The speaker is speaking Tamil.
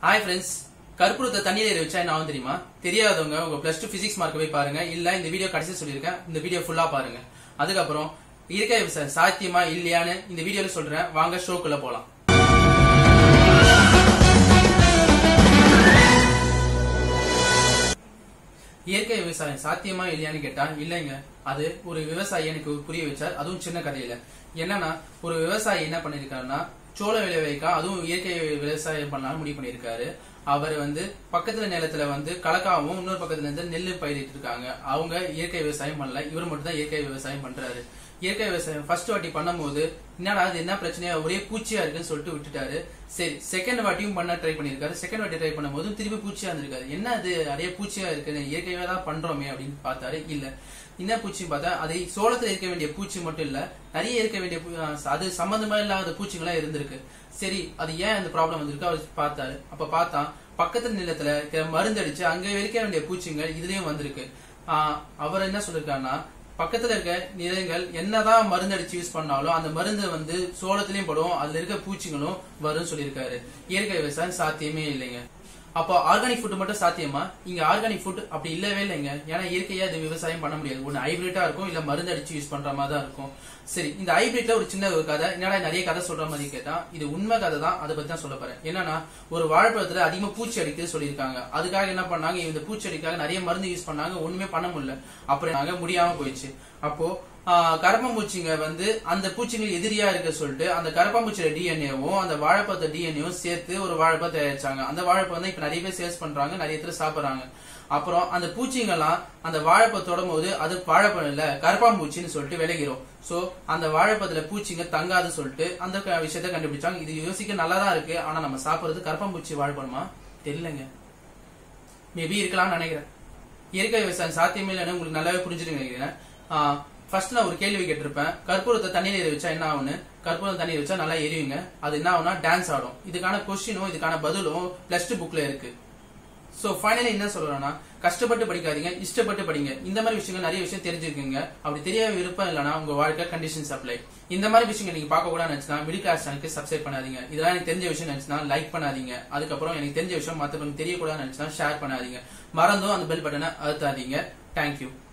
ஹாய் ஃப்ரெண்ட்ஸ் கற்பூரத்தை தண்ணியில ஏறி வச்சா என்ன ஆகும் தெரியுமா தெரியாதவங்க உங்க பிளஸ் டூ பிசிக்ஸ் மார்க் போய் பாருங்க இல்ல இந்த வீடியோ கடைசி சொல்லியிருக்கேன் இந்த வீடியோ ஃபுல்லா பாருங்க அதுக்கப்புறம் இயற்கை விவசாயம் சாத்தியமா இல்லையான்னு இந்த வீடியோல சொல்றேன் வாங்க ஷோக்குள்ள போலாம் இயற்கை விவசாயம் சாத்தியமா இல்லையான்னு கேட்டா இல்லைங்க அது ஒரு விவசாயி எனக்கு புரிய வச்சார் அதுவும் சின்ன கதையில என்னன்னா ஒரு விவசாயி என்ன பண்ணிருக்காருன்னா சோள விளைவிக்கா அதுவும் இயற்கை விவசாயம் பண்ணலாம்னு முடிவு பண்ணிருக்காரு அவர் வந்து பக்கத்துல நிலத்துல வந்து கலக்காவும் இன்னொரு பக்கத்துல இருந்து நெல்லு பயிரிட்டு இருக்காங்க அவங்க இயற்கை விவசாயம் பண்ணல இவர் மட்டும் தான் இயற்கை விவசாயம் பண்றாரு இயற்கை விவசாயம் ஃபர்ஸ்ட் வாட்டி பண்ணும்போது என்னடா அது என்ன பிரச்சனையா ஒரே பூச்சியா இருக்குன்னு சொல்லிட்டு விட்டுட்டாரு சரி செகண்ட் வாட்டியும் பண்ண ட்ரை பண்ணிருக்காரு செகண்ட் வாட்டி ட்ரை பண்ணும்போது திருப்பி பூச்சியா இருந்திருக்காரு என்ன அது நிறைய பூச்சியா இருக்குன்னு இயற்கையா தான் பண்றோமே அப்படின்னு பார்த்தாரு இல்ல என்ன பூச்சி பார்த்தா அது சோளத்துல இருக்க வேண்டிய பூச்சி மட்டும் இல்ல நிறைய இருக்க வேண்டிய பூ- அஹ் அது சம்பந்தமா இல்லாத பூச்சிங்களா இருந்திருக்கு சரி அது ஏன் அந்த ப்ராப்ளம் வந்திருக்கு அவர் பார்த்தாரு அப்ப பார்த்தா பக்கத்து நிலத்துல இருக்கிற மருந்து அடிச்சு அங்க இருக்க வேண்டிய பூச்சிங்கள் இதுலயும் வந்திருக்கு ஆஹ் அவர் என்ன சொல்லிருக்காருன்னா பக்கத்துல இருக்க நிலங்கள் என்னதான் மருந்து அடிச்சு யூஸ் பண்ணாலும் அந்த மருந்து வந்து சோளத்திலயும் படும் அதுல இருக்க பூச்சிகளும் வரும்னு சொல்லியிருக்காரு இயற்கை விவசாயம் சாத்தியமே இல்லைங்க அப்போ ஆர்கானிக் ஃபுட் மட்டும் சாத்தியமா இங்க ஆர்கானிக் ஃபுட் அப்படி இல்லவே இல்லைங்க ஏன்னா இயற்கையா இது விவசாயம் பண்ண முடியாது ஒன்னு ஹைபிரிட்டா இருக்கும் இல்ல மருந்து அடிச்சு யூஸ் பண்ற மாதிரி தான் இருக்கும் சரி இந்த ஹைபிரிட்ல ஒரு சின்ன ஒரு கதை என்னடா நிறைய கதை சொல்ற மாதிரி கேட்டா இது உண்மை கதை தான் அதை பத்தி தான் சொல்ல போறேன் என்னன்னா ஒரு வாழைப்பழத்துல அதிகமா பூச்சி அடிக்குது சொல்லியிருக்காங்க அதுக்காக என்ன பண்ணாங்க இந்த பூச்சி அடிக்காக நிறைய மருந்து யூஸ் பண்ணாங்க ஒண்ணுமே பண்ண முடியல அப்புறம் நாங்க முடியாம போயிடுச்சு அப்போ ஆஹ், கரப்பாம்பூச்சிங்க வந்து அந்த பூச்சிகள் எதிரியா இருக்க சொல்லிட்டு அந்த கரப்பாம்பூச்சியோட டிஎன்ஏவும் அந்த வாழைப்பழத்தை டிஎன்ஏவும் சேர்த்து ஒரு வாழைப்பழம் தயாரிச்சாங்க அந்த வாழைப்பழம் தான் இப்ப நிறைய பேர் சேல்ஸ் பண்றாங்க நிறைய பேர் சாப்பிடுறாங்க அப்புறம் அந்த பூச்சிங்கெல்லாம் அந்த வாழைப்பழம் தொடும் போது அது வாழைப்பழம் இல்ல கரப்பாம்பூச்சின்னு சொல்லிட்டு விலகிரும் சோ அந்த வாழைப்பழத்துல பூச்சிங்க தங்காது சொல்லிட்டு அந்த க- விஷயத்த கண்டுபிடிச்சாங்க இது யோசிக்க நல்லா தான் இருக்கு ஆனா நம்ம சாப்பிடுறது கரப்பாம்பூச்சி வாழைப்பழமா தெரியலங்க மேபி இருக்கலாம்னு நினைக்கிறேன் இயற்கை விவசாயம் சாத்தியமே இல்லைன்னு உங்களுக்கு நல்லாவே புரிஞ்சுட்டு நினைக்கிறேன் ஃபர்ஸ்ட் நான் ஒரு கேள்வி கேட்டிருப்பேன் கற்பூரத்தை தண்ணியில எரி வச்சா என்ன ஆகும்னு கற்பூரம் தண்ணியில வச்சா நல்லா எரியுங்க அது என்ன ஆகும்னா டான்ஸ் ஆடும் இதுக்கான கொஸ்டினும் இதுக்கான பதிலும் பிளஸ் டூ புக்ல இருக்கு சோ ஃபைனலி என்ன சொல்றேன்னா கஷ்டப்பட்டு படிக்காதீங்க இஷ்டப்பட்டு படிங்க இந்த மாதிரி விஷயங்கள் நிறைய விஷயம் தெரிஞ்சுக்கோங்க அப்படி தெரிய விருப்பம் இல்லைன்னா உங்க வாழ்க்கை கண்டிஷன்ஸ் அப்ளை இந்த மாதிரி விஷயங்கள் நீங்க பார்க்க கூட நினைச்சுனா மிடில் கிளாஸ் சேனலுக்கு சப்ஸ்கிரைப் பண்ணாதீங்க இதெல்லாம் எனக்கு தெரிஞ்ச விஷயம் நினைச்சுனா லைக் பண்ணாதீங்க அதுக்கப்புறம் எனக்கு தெரிஞ்ச விஷயம் மத்தவங்களுக்கு தெரியக்கூடாதுன்னு நினைச்சுனா ஷேர் பண்ணாதீங்க மறந்தும் அந்த பெல் பட்டனை அழுத்தாதீங்க தேங்க்யூ